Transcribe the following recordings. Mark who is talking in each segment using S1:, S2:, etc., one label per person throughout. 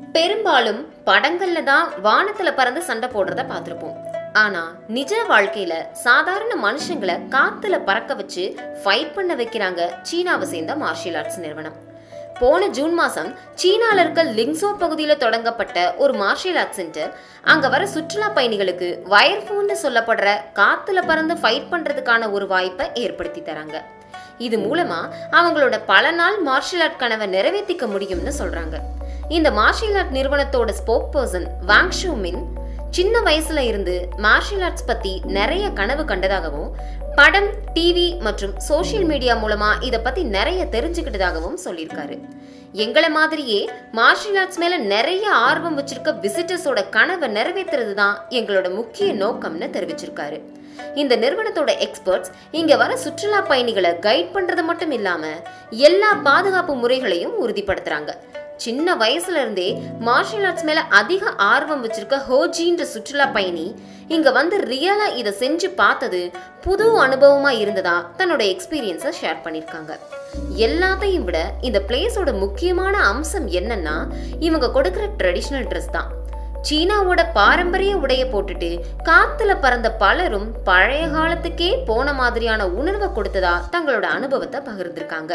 S1: பெரும்பாலும் படங்கள்ல தான் வானத்துல பறந்து சண்டை போடுறத பார்த்திருப்போம் ஆனா நிஜ வாழ்க்கையில சாதாரண மனுஷங்களை காத்துல பறக்க வச்சு ஃபைட் பண்ண வைக்கிறாங்க சீனாவை சேர்ந்த மார்ஷியல் ஆர்ட்ஸ் நிறுவனம் போன ஜூன் மாசம் சீனால இருக்க லிங்ஸோ பகுதியில தொடங்கப்பட்ட ஒரு மார்ஷியல் ஆர்ட்ஸ் சென்டர் அங்க வர சுற்றுலா பயணிகளுக்கு வயர்ஃபோன்னு சொல்லப்படுற காத்துல பறந்து ஃபைட் பண்றதுக்கான ஒரு வாய்ப்பை ஏற்படுத்தி தராங்க இது மூலமா அவங்களோட பல நாள் மார்ஷியல் ஆர்ட் கனவை நிறைவேற்றிக்க முடியும்னு சொல்றாங்க இந்த மார்ஷியல் ஆர்ட் நிறுவனத்தோட spokesperson Wang Shu Min சின்ன வயசுல இருந்து மார்ஷியல் ஆர்ட்ஸ் பத்தி நிறைய கனவு கண்டதாகவும் படம் டிவி மற்றும் சோஷியல் மீடியா மூலமா இதை பத்தி நிறைய தெரிஞ்சுக்கிட்டதாகவும் சொல்லியிருக்காரு எங்களை மாதிரியே மார்ஷியல் ஆர்ட்ஸ் மேல நிறைய ஆர்வம் வச்சிருக்க விசிட்டர்ஸோட கனவை நிறைவேற்றுறது தான் எங்களோட முக்கிய நோக்கம்னு தெரிவிச்சிருக்காரு இந்த நிறுவனத்தோட எக்ஸ்பர்ட்ஸ் இங்க வர சுற்றுலா பயணிகளை கைட் பண்றது மட்டும் இல்லாம எல்லா பாதுகாப்பு முறைகளையும் உறுதிப்படுத்துறாங்க சின்ன வயசுல இருந்தே மார்ஷியல் ஆர்ட்ஸ் மேல அதிக ஆர்வம் வச்சிருக்க ஹோஜின்ற சுற்றுலா பயணி இங்க வந்து ரியலா இதை செஞ்சு பார்த்தது புது அனுபவமா இருந்ததா தன்னோட எக்ஸ்பீரியன்ஸை ஷேர் பண்ணியிருக்காங்க எல்லாத்தையும் விட இந்த பிளேஸோட முக்கியமான அம்சம் என்னன்னா இவங்க கொடுக்குற ட்ரெடிஷ்னல் ட்ரெஸ் தான் சீனாவோட பாரம்பரிய உடைய போட்டுட்டு காத்துல பறந்த பலரும் பழைய காலத்துக்கே போன மாதிரியான உணர்வை கொடுத்ததா தங்களோட அனுபவத்தை பகிர்ந்திருக்காங்க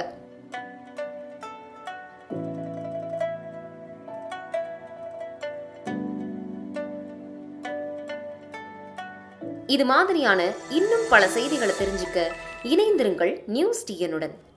S1: இது மாதிரியான இன்னும் பல செய்திகளை தெரிஞ்சுக்க இணைந்திருங்கள் நியூஸ் டிஎனுடன்